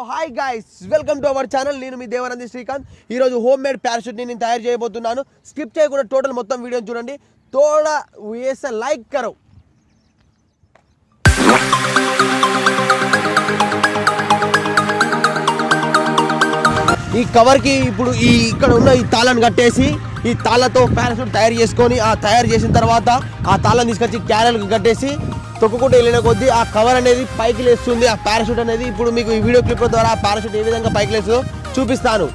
hi guys welcome to our channel నేను మీ దేవనంది శ్రీకాంత్ ఈ రోజు హోమ్ మేడ్ ప్యారాషూట్ నేను తయారు చేయబోతున్నాను స్కిప్ చేయకుండా టోటల్ మొత్తం వీడియో చూడండి తోడా వేస లైక్ కరో ఈ కవర్ కి ఇప్పుడు ఈ ఇక్కడ ఉన్న ఈ తాళాన్ని కట్టేసి ఈ తాళ్ళతో పారాషూట్ తయారు చేసుకొని ఆ తయారు చేసిన తర్వాత ఆ తాళం తీసుకొచ్చి క్యారెల్కి కట్టేసి తొక్కుకుంటూ వెళ్ళిన కొద్దీ ఆ కవర్ అనేది పైకి లేస్తుంది ఆ పారాషూట్ అనేది ఇప్పుడు మీకు ఈ వీడియో క్లిప్ ద్వారా ఆ పారాషూట్ ఏ విధంగా పైకి లేస్తుందో చూపిస్తాను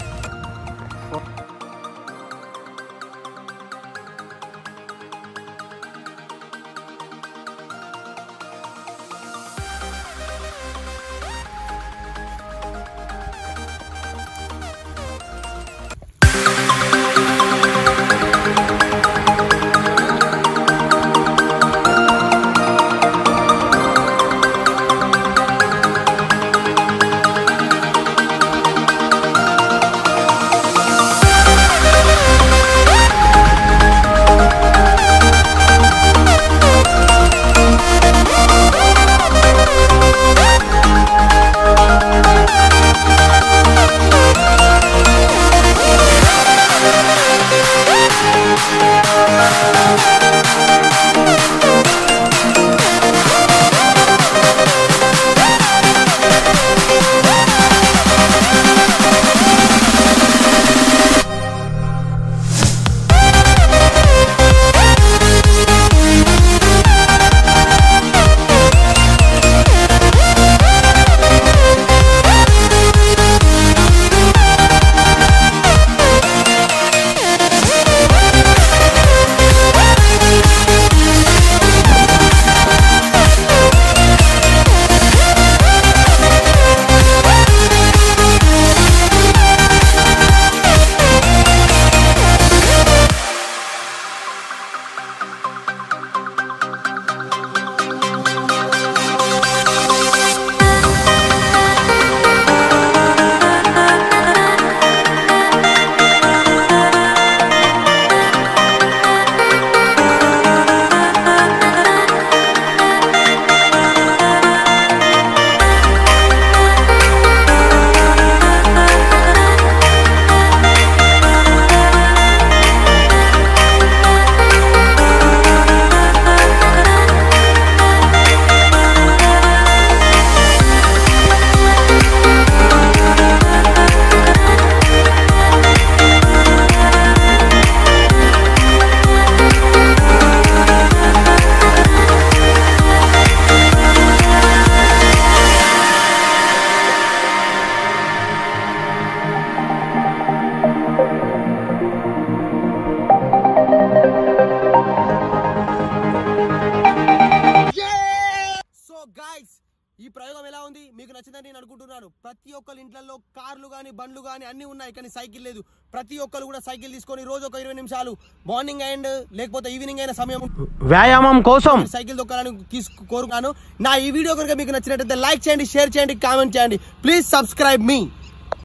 సో గైస్ ఈ ప్రయోగం ఎలా ఉంది మీకు నచ్చిందని నేను అనుకుంటున్నాను ప్రతి ఒక్కరి ఇంట్లో కార్లు కానీ బండ్లు కానీ అన్ని ఉన్నాయి కానీ సైకిల్ లేదు ప్రతి ఒక్కరు కూడా సైకిల్ తీసుకొని రోజు ఒక ఇరవై నిమిషాలు మార్నింగ్ అండ్ లేకపోతే ఈవినింగ్ అయిన సమయం వ్యాయామం కోసం సైకిల్ దొక్కాలని తీసుకు కోరుకున్నాను నా ఈ వీడియో కనుక మీకు నచ్చినట్లయితే లైక్ చేయండి షేర్ చేయండి కామెంట్ చేయండి ప్లీజ్ సబ్స్క్రైబ్ మీ